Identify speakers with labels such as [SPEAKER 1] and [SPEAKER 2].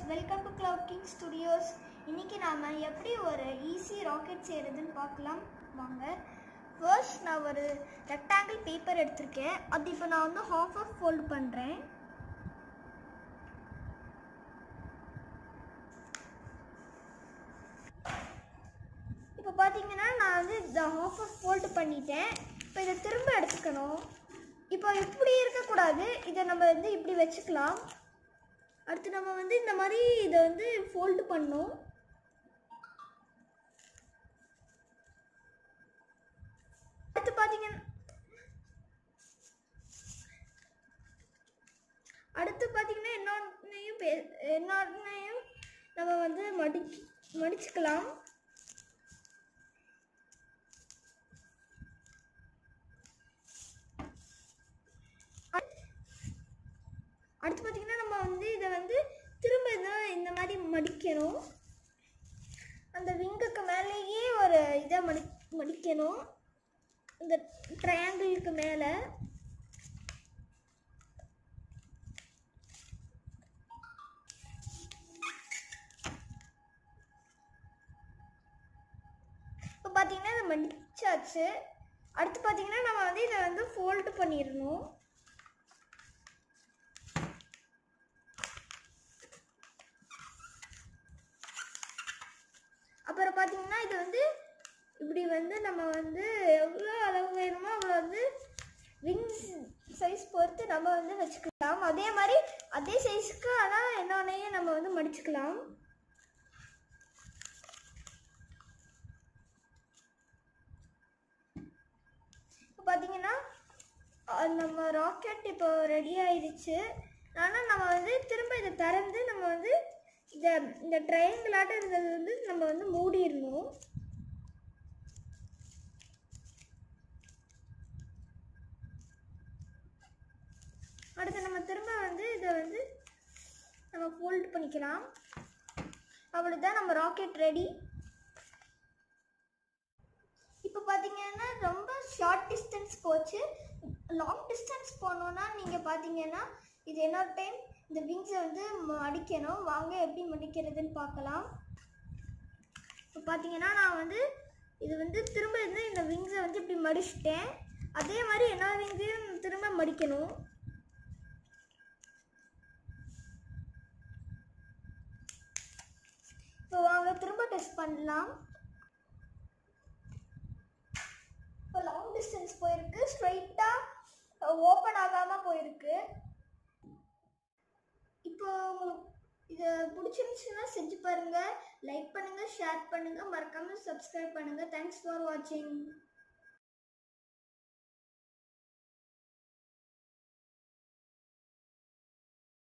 [SPEAKER 1] welcome to cloud king studios இன்னைக்கு நாம் எப்படி ஒரு ஈஸி ராக்கெட் செய்கிறதுன்னு பார்க்கலாம் வாங்க ஃபர்ஸ்ட் நான் ஒரு ரெக்டாங்கிள் பேப்பர் எடுத்திருக்கேன் அது இப்போ நான் வந்து ஹாஃப் ஆஃப் ஃபோல்ட் பண்ணுறேன் இப்போ பார்த்தீங்கன்னா நான் வந்து இதை ஹாஃப் ஆஃப் ஃபோல்டு பண்ணிட்டேன் இப்போ இதை திரும்ப எடுத்துக்கணும் இப்போ இப்படி இருக்கக்கூடாது இதை நம்ம வந்து இப்படி வச்சுக்கலாம் அடுத்து நம்ம வந்து இந்த மாதிரி இதை வந்து ஃபோல்டு பண்ணணும் அடுத்து பார்த்தீங்கன்னா அடுத்து பார்த்தீங்கன்னா இன்னொன்னையும் பே இன்னொன்னையும் நம்ம வந்து மடி மடிச்சுக்கலாம் அடுத்து பார்த்தீங்கன்னா நம்ம வந்து இதை வந்து திரும்ப இதை இந்த மாதிரி மடிக்கணும் அந்த விங்குக்கு மேலேயே ஒரு இதை மடி மடிக்கணும் இந்த ட்ரையாங்கிளுக்கு மேலே இப்போ பார்த்தீங்கன்னா இதை மடிச்சாச்சு அடுத்து பார்த்தீங்கன்னா நம்ம வந்து இதை வந்து ஃபோல்டு பண்ணிடணும் அப்புறம் பார்த்தீங்கன்னா இது வந்து இப்படி வந்து நம்ம வந்து எவ்வளோ அளவு வேணுமோ அவ்வளோ வந்து விங்ஸ் சைஸ் பொறுத்து நம்ம வந்து வச்சுக்கலாம் அதே மாதிரி அதே சைஸுக்கு ஆனால் என்னொன்னையும் நம்ம வந்து மடிச்சுக்கலாம் இப்போ பார்த்தீங்கன்னா அஹ் நம்ம ராக்கெட் இப்போ ரெடி ஆயிடுச்சு ஆனால் நம்ம வந்து திரும்ப இதை திறந்து நம்ம வந்து இதை இந்த ட்ரையாங்கிளாட்டம் இருந்தது வந்து நம்ம வந்து மூடிடணும் அடுத்து நம்ம திரும்ப வந்து இதை வந்து நம்ம ஃபோல்ட் பண்ணிக்கலாம் அவ்வளோதான் நம்ம ராக்கெட் ரெடி இப்போ பார்த்தீங்கன்னா ரொம்ப ஷார்ட் டிஸ்டன்ஸ் போச்சு லாங் டிஸ்டன்ஸ் போனோன்னா நீங்கள் பார்த்தீங்கன்னா இது இன்னொரு டைம் இந்த விங்ஸை வந்து மடிக்கணும் வாங்க எப்படி மடிக்கிறதுன்னு பார்க்கலாம் இப்போ பார்த்தீங்கன்னா நான் வந்து இது வந்து திரும்ப இருந்து இந்த விங்ஸை வந்து இப்படி மடிச்சிட்டேன் அதே மாதிரி எல்லா விங்ஸையும் திரும்ப மடிக்கணும் இப்போ வாங்க திரும்ப டெஸ்ட் பண்ணலாம் இப்போ லாங் டிஸ்டன்ஸ் போயிருக்கு ஸ்ட்ரைட்டாக ஓப்பன் ஆகாமல் போயிருக்கு இப்போ உங்களுக்கு இது பிடிச்சிருந்துச்சுன்னா செஞ்சு பாருங்கள் லைக் பண்ணுங்கள் ஷேர் பண்ணுங்கள் மறக்காமல் சப்ஸ்கிரைப் பண்ணுங்கள் தேங்க்ஸ் ஃபார் வாட்சிங்